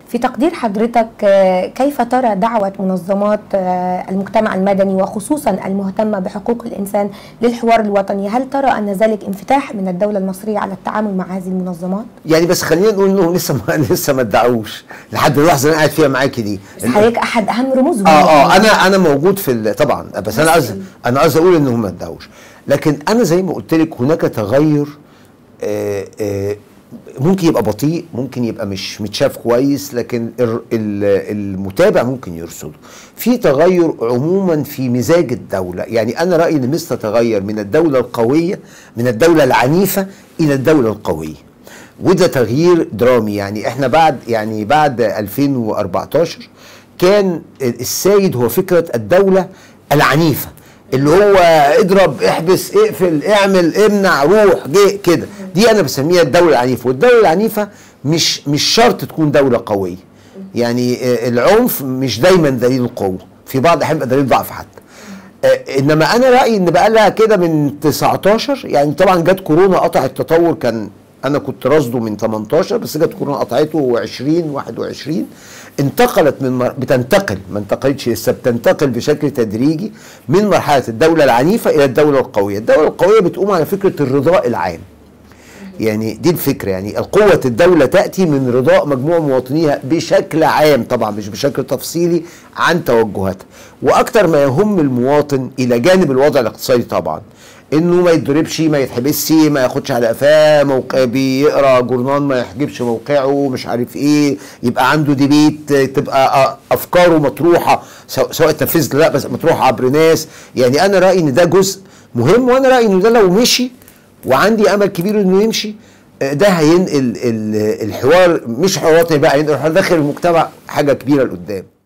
في تقدير حضرتك آه، كيف ترى دعوة منظمات آه، المجتمع المدني وخصوصا المهتمة بحقوق الإنسان للحوار الوطني هل ترى أن ذلك انفتاح من الدولة المصرية على التعامل مع هذه المنظمات؟ يعني بس خلينا نقول انهم لسه ما لسه ما ادعوش لحد اللحظه اللي انا قاعد فيها معاكي دي بس حضرتك أحد أهم رموزهم اه اه انا انا موجود في ال- طبعا بس انا قصدي انا قصدي اقول انهم ما ادعوش لكن انا زي ما قلت لك هناك تغير آه آه ممكن يبقى بطيء ممكن يبقى مش متشاف كويس لكن ال- ال- المتابع ممكن يرصده في تغير عموما في مزاج الدولة يعني أنا رأيي أن مصر تتغير من الدولة القوية من الدولة العنيفة إلى الدولة القوية وده تغيير درامي يعني احنا بعد يعني بعد 2014 كان السيد هو فكرة الدولة العنيفة اللي هو اضرب احبس اقفل اعمل امنع روح جه كده دي انا بسميها الدولة العنيفة والدولة العنيفة مش مش شرط تكون دولة قوية يعني آه، العنف مش دايما دليل قوة في بعض الاحيان بيبقى دليل ضعف حتى آه، انما انا رايي ان بقى لها كده من 19 يعني طبعا جت كورونا قطع التطور كان انا كنت راصده من 18 بس جت كورونا قطعته 20 21 انتقلت من مر... بتنتقل ما انتقلتش لسه بتنتقل بشكل تدريجي من مرحله الدوله العنيفه الى الدوله القويه، الدوله القويه بتقوم على فكره الرضاء العام. يعني دي الفكره يعني قوه الدوله تاتي من رضاء مجموع مواطنيها بشكل عام طبعا مش بشكل تفصيلي عن توجهاتها واكثر ما يهم المواطن الى جانب الوضع الاقتصادي طبعا انه ما يتضربش ما يتحبسش ما ياخدش على قفاه موقع بيقرا جورنال ما يحجبش موقعه مش عارف ايه يبقى عنده ديبيت تبقى افكاره مطروحه سواء سواء تنفذ لا بس مطروحه عبر ناس يعني انا رايي ان ده جزء مهم وانا رايي ان ده لو مشي وعندي امل كبير انه يمشي آه، ده هينقل ال- الحوار مش حوار وطني بقى هينقل الحوار داخل المجتمع حاجه كبيره لقدام